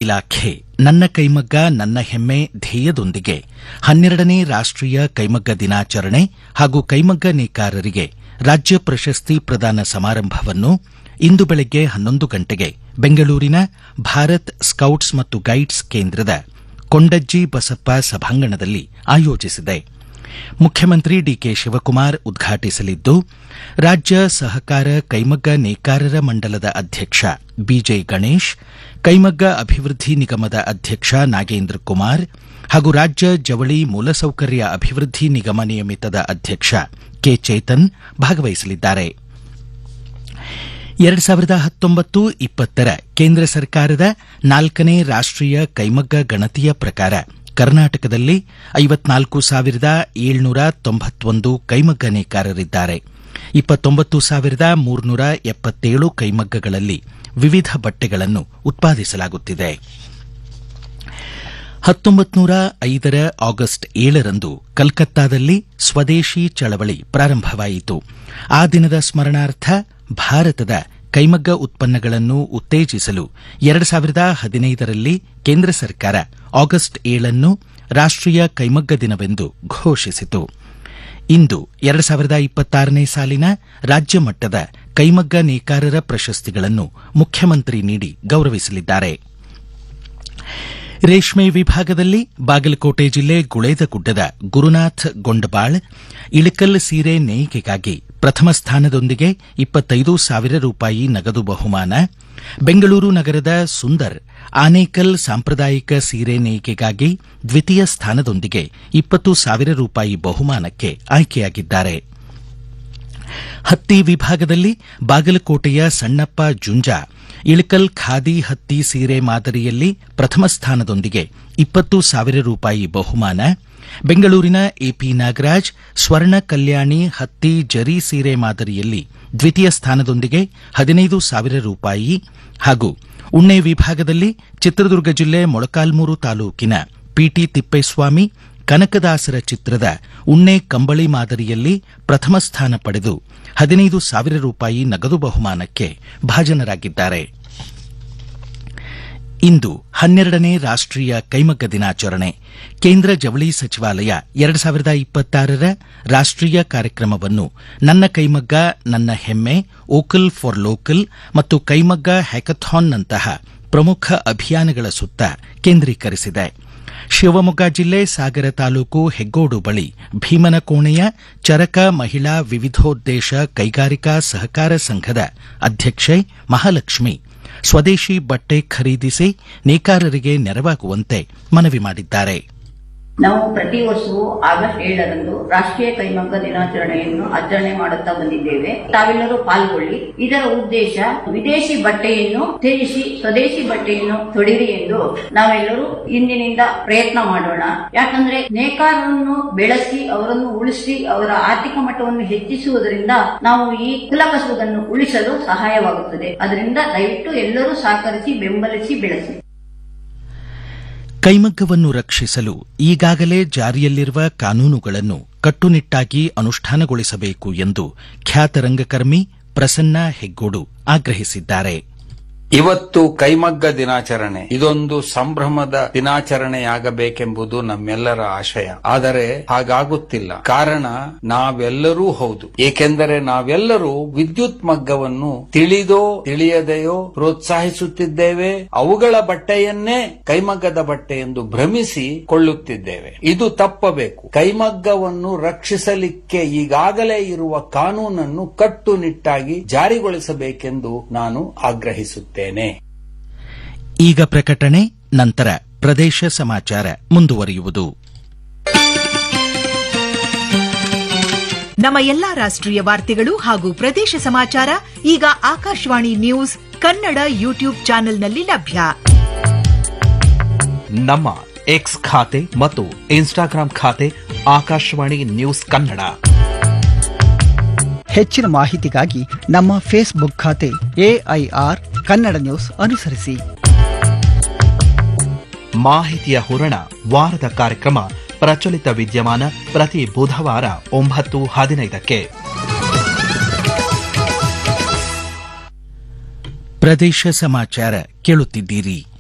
ಇಲಾಖೆ ನನ್ನ ಕೈಮಗ್ಗ ನನ್ನ ಹೆಮ್ಮೆ ಧ್ಯೇಯದೊಂದಿಗೆ ಹನ್ನೆರಡನೇ ರಾಷ್ಟೀಯ ಕೈಮಗ್ಗ ದಿನಾಚರಣೆ ಹಾಗೂ ಕೈಮಗ್ಗ ನೇಕಾರರಿಗೆ ರಾಜ್ಯ ಪ್ರಶಸ್ತಿ ಪ್ರದಾನ ಸಮಾರಂಭವನ್ನು ಇಂದು ಬೆಳಗ್ಗೆ ಹನ್ನೊಂದು ಗಂಟೆಗೆ ಬೆಂಗಳೂರಿನ ಭಾರತ್ ಸ್ಕೌಟ್ಸ್ ಮತ್ತು ಗೈಡ್ಸ್ ಕೇಂದ್ರದ ಕೊಂಡಜ್ಜಿ ಬಸಪ್ಪ ಸಭಾಂಗಣದಲ್ಲಿ ಆಯೋಜಿಸಿದೆ ಮುಖ್ಯಮಂತ್ರಿ ಡಿಕೆ ಶಿವಕುಮಾರ್ ಉದ್ಘಾಟಿಸಲಿದ್ದು ರಾಜ್ಯ ಸಹಕಾರ ಕೈಮಗ್ಗ ನೇಕಾರರ ಮಂಡಲದ ಅಧ್ಯಕ್ಷ ಬಿಜೆ ಗಣೇಶ್ ಕೈಮಗ್ಗ ಅಭಿವೃದ್ಧಿ ನಿಗಮದ ಅಧ್ಯಕ್ಷ ನಾಗೇಂದ್ರ ಕುಮಾರ್ ಹಾಗೂ ರಾಜ್ಯ ಜವಳಿ ಮೂಲಸೌಕರ್ಯ ಅಭಿವೃದ್ಧಿ ನಿಗಮ ನಿಯಮಿತದ ಅಧ್ಯಕ್ಷ ಕೆ ಚೇತನ್ ಭಾಗವಹಿಸಲಿದ್ದಾರೆ ಎರಡು ಸಾವಿರದ ಹತ್ತೊಂಬತ್ತು ಇಪ್ಪತ್ತರ ಕೇಂದ್ರ ಸರ್ಕಾರದ ನಾಲ್ಕನೇ ರಾಷ್ಟೀಯ ಕೈಮಗ್ಗ ಗಣತಿಯ ಪ್ರಕಾರ ಕರ್ನಾಟಕದಲ್ಲಿ ಐವತ್ನಾಲ್ಕು ಸಾವಿರದ ಏಳ್ನೂರ ತೊಂಬತ್ತೊಂದು ಕೈಮಗ್ಗ ನೇಕಾರರಿದ್ದಾರೆ ಇಪ್ಪತ್ತೊಂಬತ್ತು ಸಾವಿರದ ಮೂರ್ನೂರ ಎಪ್ಪತ್ತೇಳು ಕೈಮಗ್ಗಗಳಲ್ಲಿ ವಿವಿಧ ಬಟ್ಟೆಗಳನ್ನು ಉತ್ಪಾದಿಸಲಾಗುತ್ತಿದೆ ಹತ್ತೊಂಬತ್ತು ನೂರ ಐದರ ಆಗಸ್ಟ್ ಏಳರಂದು ಕಲ್ಕತ್ತಾದಲ್ಲಿ ಸ್ವದೇಶಿ ಚಳವಳಿ ಪ್ರಾರಂಭವಾಯಿತು ಆ ದಿನದ ಸ್ಮರಣಾರ್ಥ ಭಾರತದ ಕೈಮಗ್ಗ ಉತ್ಪನ್ನಗಳನ್ನು ಉತ್ತೇಜಿಸಲು ಎರಡು ಸಾವಿರದ ಹದಿನೈದರಲ್ಲಿ ಕೇಂದ್ರ ಸರ್ಕಾರ ಆಗಸ್ಟ್ ಏಳನ್ನು ರಾಷ್ಟೀಯ ಕೈಮಗ್ಗ ದಿನವೆಂದು ಘೋಷಿಸಿತು ಇಂದು ಎರಡು ಸಾವಿರದ ಇಪ್ಪತ್ತಾರನೇ ಸಾಲಿನ ರಾಜ್ಯ ಮಟ್ಟದ ಕೈಮಗ್ಗ ನೇಕಾರರ ಪ್ರಶಸ್ತಿಗಳನ್ನು ಮುಖ್ಯಮಂತ್ರಿ ನೀಡಿ ಗೌರವಿಸಲಿದ್ದಾರೆ ರೇಷ್ಮೆ ವಿಭಾಗದಲ್ಲಿ ಬಾಗಲಕೋಟೆ ಜಿಲ್ಲೆ ಗುಳೇದಗುಡ್ಡದ ಗುರುನಾಥ್ ಗೊಂಡಬಾಳ್ ಇಳಕಲ್ ಸೀರೆ ನೇಯ್ಗೆಗಾಗಿ ಪ್ರಥಮ ಸ್ಥಾನದೊಂದಿಗೆ ಇಪ್ಪತ್ತೈದು ಸಾವಿರ ರೂಪಾಯಿ ನಗದು ಬಹುಮಾನ ಬೆಂಗಳೂರು ನಗರದ ಸುಂದರ್ ಆನೇಕಲ್ ಸಾಂಪ್ರದಾಯಿಕ ಸೀರೆ ನೇಯ್ಗೆಗಾಗಿ ದ್ವಿತೀಯ ಸ್ಥಾನದೊಂದಿಗೆ ಇಪ್ಪತ್ತು ಸಾವಿರ ರೂಪಾಯಿ ಬಹುಮಾನಕ್ಕೆ ಆಯ್ಕೆಯಾಗಿದ್ದಾರೆ ಹತ್ತಿ ವಿಭಾಗದಲ್ಲಿ ಬಾಗಲಕೋಟೆಯ ಸಣ್ಣಪ್ಪ ಜುಂಜಾ ಇಳಕಲ್ ಖಾದಿ ಹತ್ತಿ ಸೀರೆ ಮಾದರಿಯಲ್ಲಿ ಪ್ರಥಮ ಸ್ಥಾನದೊಂದಿಗೆ ಇಪ್ಪತ್ತು ಸಾವಿರ ರೂಪಾಯಿ ಬಹುಮಾನ ಬೆಂಗಳೂರಿನ ಎಪಿ ನಾಗರಾಜ್ ಸ್ವರ್ಣ ಕಲ್ಯಾಣಿ ಹತ್ತಿ ಜರಿ ಸೀರೆ ಮಾದರಿಯಲ್ಲಿ ದ್ವಿತೀಯ ಸ್ಥಾನದೊಂದಿಗೆ ಹದಿನೈದು ಸಾವಿರ ರೂಪಾಯಿ ಹಾಗೂ ಉಣ್ಣೆ ವಿಭಾಗದಲ್ಲಿ ಚಿತ್ರದುರ್ಗ ಜಿಲ್ಲೆ ಮೊಳಕಾಲ್ಮೂರು ತಾಲೂಕಿನ ಪಿಟಿ ತಿಪ್ಪೇಸ್ವಾಮಿ ಕನಕದಾಸರ ಚಿತ್ರದ ಉಣ್ಣೆ ಕಂಬಳಿ ಮಾದರಿಯಲ್ಲಿ ಪ್ರಥಮ ಸ್ಥಾನ ಪಡೆದು ಹದಿನೈದು ಸಾವಿರ ರೂಪಾಯಿ ನಗದು ಬಹುಮಾನಕ್ಕೆ ಭಾಜನರಾಗಿದ್ದಾರೆ ಇಂದು ಹನ್ನೆರಡನೇ ರಾಷ್ಟೀಯ ಕೈಮಗ್ಗ ದಿನಾಚರಣೆ ಕೇಂದ್ರ ಜವಳಿ ಸಚಿವಾಲಯ ಎರಡು ಸಾವಿರದ ಇಪ್ಪತ್ತಾರರ ರಾಷ್ಟೀಯ ಕಾರ್ಯಕ್ರಮವನ್ನು ನನ್ನ ಕೈಮಗ್ಗ ನನ್ನ ಹೆಮ್ಮೆ ಓಕಲ್ ಫಾರ್ ಲೋಕಲ್ ಮತ್ತು ಕೈಮಗ್ಗ ಹ್ಯಾಕಥಾನ್ನಂತಹ ಪ್ರಮುಖ ಅಭಿಯಾನಗಳ ಸುತ್ತ ಕೇಂದ್ರೀಕರಿಸಿದೆ ಶಿವಮೊಗ್ಗ ಜಿಲ್ಲೆ ಸಾಗರ ತಾಲೂಕು ಹೆಗ್ಗೋಡು ಬಳಿ ಭೀಮನಕೋಣೆಯ ಚರಕ ಮಹಿಳಾ ವಿವಿಧೋದ್ದೇಶ ಕೈಗಾರಿಕಾ ಸಹಕಾರ ಸಂಘದ ಅಧ್ಯಕ್ಷೆ ಮಹಾಲಕ್ಷ್ಮಿ ಸ್ವದೇಶಿ ಬಟ್ಟೆ ಖರೀದಿಸಿ ನೇಕಾರರಿಗೆ ನೆರವಾಗುವಂತೆ ಮನವಿ ಮಾಡಿದ್ದಾರೆ ನಾವು ಪ್ರತಿ ವರ್ಷವೂ ಆಗಸ್ಟ್ ಏಳರಂದು ರಾಷ್ಟ್ರೀಯ ಕೈಮಗ್ಗ ದಿನಾಚರಣೆಯನ್ನು ಆಚರಣೆ ಮಾಡುತ್ತಾ ಬಂದಿದ್ದೇವೆ ತಾವೆಲ್ಲರೂ ಪಾಲ್ಗೊಳ್ಳಿ ಇದರ ಉದ್ದೇಶ ವಿದೇಶಿ ಬಟ್ಟೆಯನ್ನು ತ್ಯಜಿಸಿ ಸ್ವದೇಶಿ ಬಟ್ಟೆಯನ್ನು ತೊಡಿರಿ ಎಂದು ನಾವೆಲ್ಲರೂ ಇಂದಿನಿಂದ ಪ್ರಯತ್ನ ಮಾಡೋಣ ಯಾಕಂದ್ರೆ ನೇಕಾರರನ್ನು ಬೆಳೆಸಿ ಅವರನ್ನು ಉಳಿಸಿ ಅವರ ಆರ್ಥಿಕ ಮಟ್ಟವನ್ನು ಹೆಚ್ಚಿಸುವುದರಿಂದ ನಾವು ಈ ಕುಲಕಸುವುದನ್ನು ಉಳಿಸಲು ಸಹಾಯವಾಗುತ್ತದೆ ಅದರಿಂದ ದಯವಿಟ್ಟು ಎಲ್ಲರೂ ಸಹಕರಿಸಿ ಬೆಂಬಲಿಸಿ ಬೆಳೆಸಿ ಕೈಮಗ್ಗವನ್ನು ರಕ್ಷಿಸಲು ಈಗಾಗಲೇ ಜಾರಿಯಲ್ಲಿರುವ ಕಾನೂನುಗಳನ್ನು ಕಟ್ಟುನಿಟ್ಟಾಗಿ ಅನುಷ್ಠಾನಗೊಳಿಸಬೇಕು ಎಂದು ಖ್ಯಾತ ರಂಗಕರ್ಮಿ ಪ್ರಸನ್ನ ಹೆಗ್ಗೋಡು ಆಗ್ರಹಿಸಿದ್ದಾರೆ ಇವತ್ತು ಕೈಮಗ್ಗ ದಿನಾಚರಣೆ ಇದೊಂದು ಸಂಭ್ರಮದ ದಿನಾಚರಣೆಯಾಗಬೇಕೆಂಬುದು ನಮ್ಮೆಲ್ಲರ ಆಶಯ ಆದರೆ ಹಾಗಾಗುತ್ತಿಲ್ಲ ಕಾರಣ ನಾವೆಲ್ಲರೂ ಹೌದು ಏಕೆಂದರೆ ನಾವೆಲ್ಲರೂ ವಿದ್ಯುತ್ ಮಗ್ಗವನ್ನು ತಿಳಿದೋ ತಿಳಿಯದೆಯೋ ಪ್ರೋತ್ಸಾಹಿಸುತ್ತಿದ್ದೇವೆ ಅವುಗಳ ಬಟ್ಟೆಯನ್ನೇ ಕೈಮಗ್ಗದ ಬಟ್ಟೆ ಎಂದು ಭ್ರಮಿಸಿ ಕೊಳ್ಳುತ್ತಿದ್ದೇವೆ ಇದು ತಪ್ಪಬೇಕು ಕೈಮಗ್ಗವನ್ನು ರಕ್ಷಿಸಲಿಕ್ಕೆ ಈಗಾಗಲೇ ಇರುವ ಕಾನೂನನ್ನು ಕಟ್ಟುನಿಟ್ಟಾಗಿ ಜಾರಿಗೊಳಿಸಬೇಕೆಂದು ನಾನು ಆಗ್ರಹಿಸುತ್ತೇನೆ ಈಗ ಪ್ರಕಟಣೆ ನಂತರ ಪ್ರದೇಶ ಸಮಾಚಾರ ಮುಂದುವರಿಯುವುದು ನಮ್ಮ ಎಲ್ಲಾ ರಾಷ್ಟ್ರೀಯ ವಾರ್ತೆಗಳು ಹಾಗೂ ಪ್ರದೇಶ ಸಮಾಚಾರ ಈಗ ಆಕಾಶವಾಣಿ ನ್ಯೂಸ್ ಕನ್ನಡ ಯೂಟ್ಯೂಬ್ ಚಾನೆಲ್ನಲ್ಲಿ ಲಭ್ಯ ನಮ್ಮ ಎಕ್ಸ್ ಖಾತೆ ಮತ್ತು ಇನ್ಸ್ಟಾಗ್ರಾಂ ಖಾತೆ ಆಕಾಶವಾಣಿ ನ್ಯೂಸ್ ಕನ್ನಡ ಹೆಚ್ಚಿನ ಮಾಹಿತಿಗಾಗಿ ನಮ್ಮ ಫೇಸ್ಬುಕ್ ಖಾತೆ ಎಐಆರ್ ಕನ್ನಡ ನ್ಯೂಸ್ ಅನುಸರಿಸಿ ಮಾಹಿತಿಯ ಹೂರಣ ವಾರದ ಕಾರ್ಯಕ್ರಮ ಪ್ರಚಲಿತ ವಿದ್ಯಮಾನ ಪ್ರತಿ ಬುಧವಾರ ಒಂಬತ್ತು ಹದಿನೈದಕ್ಕೆ ಪ್ರದೇಶ ಸಮಾಚಾರ ಕೇಳುತ್ತಿದ್ದೀರಿ